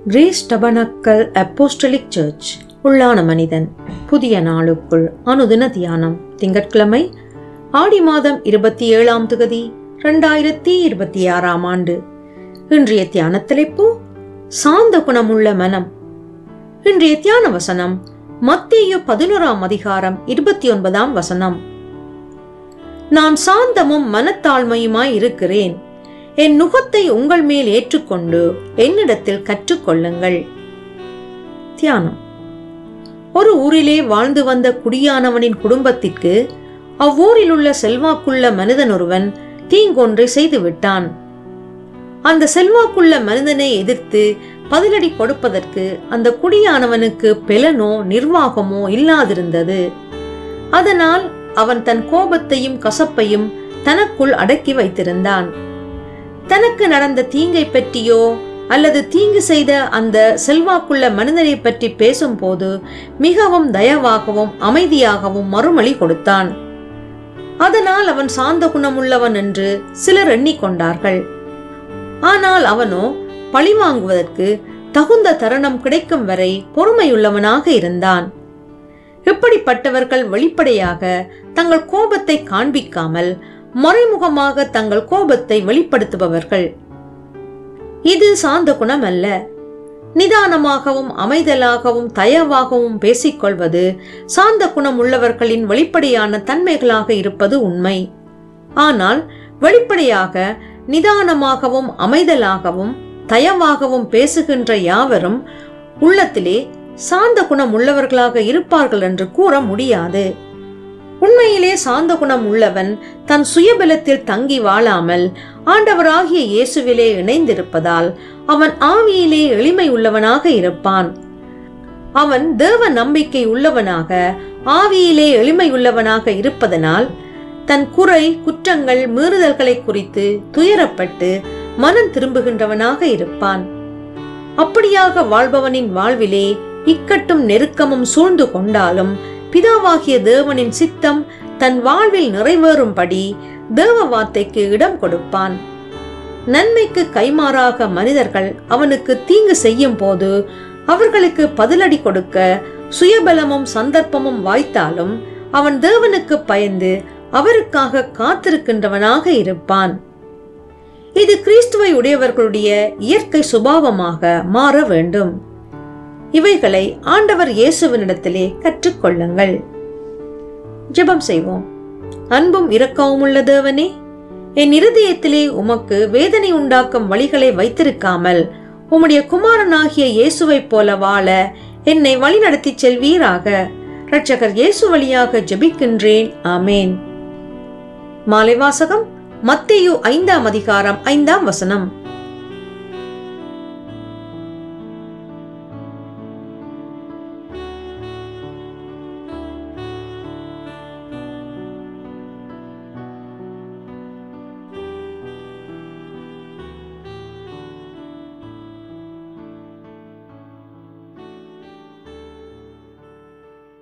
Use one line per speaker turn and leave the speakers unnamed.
grace tabernacle apostolic search உள்ளான மனிதன் புதிய நாளுக்குள் அனுதின தியானம் திங்கட்கிழமை ஆடி மாதம் இருபத்தி ஏழாம் திகதி ரெண்டாயிரத்தி இருபத்தி ஆறாம் ஆண்டு இன்றைய தியான தலைப்பு சாந்த குணமுள்ள மனம் இன்றைய தியான வசனம் மத்தேயு பதினோராம் அதிகாரம் இருபத்தி ஒன்பதாம் வசனம் நான் சாந்தமும் மனத்தாழ்மையுமாய் இருக்கிறேன் என் நுகத்தை உங்கள் மேல் ஏற்றுக்கொண்டு என்னிடத்தில் கற்றுக்கொள்ளுங்கள் தியானம் ஒரு ஊரிலே வாழ்ந்து வந்த குடியானவனின் குடும்பத்திற்கு அவ்வூரில் உள்ள செல்வாக்குள்ள மனிதன் ஒருவன் தீங்கொன்றை செய்து விட்டான் அந்த செல்வாக்குள்ள மனிதனை எதிர்த்து பதிலடி கொடுப்பதற்கு அந்த குடியானவனுக்கு பெலனோ நிர்வாகமோ இல்லாதிருந்தது அதனால் அவன் தன் கோபத்தையும் கசப்பையும் தனக்குள் அடக்கி வைத்திருந்தான் தனக்கு நடந்த தீங்கை பற்றியோ அல்லது தீங்கு செய்த அந்த செல்வாக்குள்ள மனிதனை பற்றி பேசும்போது மிகவும் தயவாகவும் அமைதியாகவும் மறுமொழி கொடுத்தான் அதனால் அவன் சாந்த குணமுள்ளவன் என்று சிலர் எண்ணிக்கொண்டார்கள் ஆனால் அவனோ பழிவாங்குவதற்கு தகுந்த தருணம் கிடைக்கும் வரை பொறுமையுள்ளவனாக இருந்தான் இப்படிப்பட்டவர்கள் வெளிப்படையாக தங்கள் கோபத்தை காண்பிக்காமல் மறைமுகமாக தங்கள் கோபத்தை வெளிப்படுத்துபவர்கள் இது சாந்த குணம் அல்ல நிதானமாகவும் அமைதலாகவும் தயவாகவும் பேசிக்கொள்வது சாந்த குணம் உள்ளவர்களின் வெளிப்படையான தன்மைகளாக இருப்பது உண்மை ஆனால் வெளிப்படையாக நிதானமாகவும் அமைதலாகவும் தயவாகவும் பேசுகின்ற யாவரும் உள்ளத்திலே சாந்த குணம் உள்ளவர்களாக இருப்பார்கள் என்று கூற முடியாது உண்மையிலே சாந்த குணம் உள்ளவன் தன் சுயபலத்தில் தங்கி வாழாமல் ஆண்டவராகிய இயேசுவிலே இணைந்திருப்பதால் அவன் ஆவியிலே எளிமை உள்ளவனாக இருப்பான் அவன் தேவ நம்பிக்கை உள்ளவனாக ஆவியிலே எளிமை உள்ளவனாக இருப்பதனால் தன் குறை குற்றங்கள் மீறுதல்களை குறித்து துயரப்பட்டு மனம் திரும்புகின்றவனாக இருப்பான் அப்படியாக வாழ்பவனின் வாழ்விலே இக்கட்டும் நெருக்கமும் சூழ்ந்து கொண்டாலும் பிதாவாகிய தேவனின் சித்தம் தன் வாழ்வில் நிறைவேறும்படி தேவ வார்த்தைக்கு இடம் கொடுப்பான் நன்மைக்கு கைமாறாக மனிதர்கள் அவனுக்கு தீங்கு செய்யும் போது அவர்களுக்கு பதிலடி கொடுக்க சுயபலமும் சந்தர்ப்பமும் வாய்த்தாலும் அவன் தேவனுக்கு பயந்து அவருக்காக காத்திருக்கின்றவனாக இருப்பான் இது கிறிஸ்துவை உடையவர்களுடைய இயற்கை சுபாவமாக மாற வேண்டும் இவைகளை ஆண்டவர் இயேசுவினிடத்திலே கற்றுக்கொள்ளுங்கள் ஜெபம் செய்வோம் அன்பும் இரக்கமும் உள்ள தேவனே என் இருதயத்திலே உமக்கு வேதனை உண்டாக்கும் வழிகளை வைத்திருக்காமல் உம்முடைய குமாரனாகிய இயேசுவைப் போல வாழ என்னை வழிநடத்தி செல்வீராக இரட்சகர் இயேசு வழியாக ஜெபிக்கின்றேன் ஆமேன் மாலை வாசகம் மத்தேயு ஐந்தாம் அதிகாரம் ஐந்தாம் வசனம்